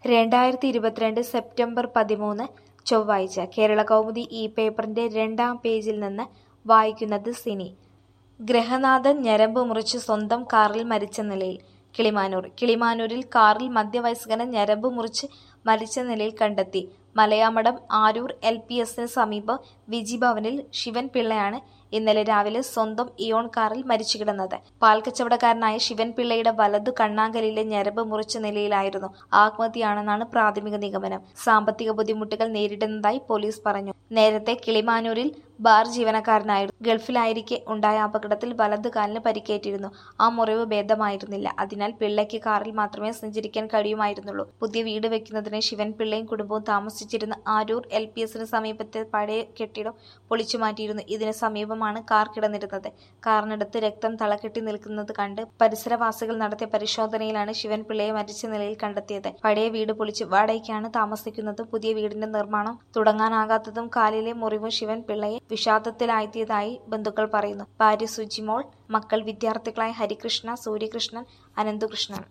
രണ്ടായിരത്തി ഇരുപത്തിരണ്ട് സെപ്റ്റംബർ പതിമൂന്ന് ചൊവ്വാഴ്ച കേരളകൗമുദി ഈ പേപ്പറിന്റെ രണ്ടാം പേജിൽ നിന്ന് വായിക്കുന്നത് സിനി ഗൃഹനാഥൻ ഞരമ്പ് മുറിച്ച് സ്വന്തം കാറിൽ മരിച്ച നിലയിൽ കിളിമാനൂർ കിളിമാനൂരിൽ കാറിൽ മധ്യവയസ്കന് ഞരമ്പ് മുറിച്ച് മരിച്ച നിലയിൽ കണ്ടെത്തി മലയാമഠം ആരൂർ എൽ പി എസിന് സമീപം വിജി ഭവനിൽ ശിവൻ പിള്ളയാണ് ഇന്നലെ രാവിലെ സ്വന്തം ഇയോൺ കാറിൽ മരിച്ചു കിടന്നത് പാൽക്കച്ചവടക്കാരനായ ശിവൻ പിള്ളയുടെ വലതു കണ്ണാങ്കലിലെ ഞരമ്പ് മുറിച്ച നിലയിലായിരുന്നു ആത്മഹത്യയാണെന്നാണ് പ്രാഥമിക നിഗമനം സാമ്പത്തിക ബുദ്ധിമുട്ടുകൾ നേരിടുന്നതായി പോലീസ് പറഞ്ഞു നേരത്തെ കിളിമാനൂരിൽ ബാർ ജീവനക്കാരനായിരുന്നു ഗൾഫിലായിരിക്കെ ഉണ്ടായ അപകടത്തിൽ വലതു കാലിന് പരിക്കേറ്റിരുന്നു ആ മുറിവ് ഭേദമായിരുന്നില്ല അതിനാൽ പിള്ളയ്ക്ക് കാറിൽ മാത്രമേ സഞ്ചരിക്കാൻ കഴിയുമായിരുന്നുള്ളൂ പുതിയ വീട് വെക്കുന്നതിന് ശിവൻ പിള്ളയും കുടുംബവും താമസിച്ചിരുന്ന ആരൂർ എൽ പി എസിന് സമീപത്തെ പഴയ കെട്ടിടം പൊളിച്ചു മാറ്റിയിരുന്നു ഇതിന് സമീപമാണ് കാർ കിടന്നിരുന്നത് കാറിനടുത്ത് രക്തം തളകെട്ടി നിൽക്കുന്നത് കണ്ട് പരിസരവാസികൾ നടത്തിയ പരിശോധനയിലാണ് ശിവൻ പിള്ളയെ മരിച്ച നിലയിൽ കണ്ടെത്തിയത് പഴയ വീട് പൊളിച്ച് വാടകയ്ക്കാണ് താമസിക്കുന്നതും പുതിയ വീടിന്റെ നിർമ്മാണം തുടങ്ങാനാകാത്തതും കാലിലെ മുറിവും ശിവൻ പിള്ളയെ വിഷാദത്തിലാഴ്ത്തിയതായി ബന്ധുക്കൾ പറയുന്നു ഭാര്യ സുജിമോൾ മക്കൾ വിദ്യാർത്ഥികളായ ഹരികൃഷ്ണ സൂര്യകൃഷ്ണൻ അനന്തുകൃഷ്ണൻ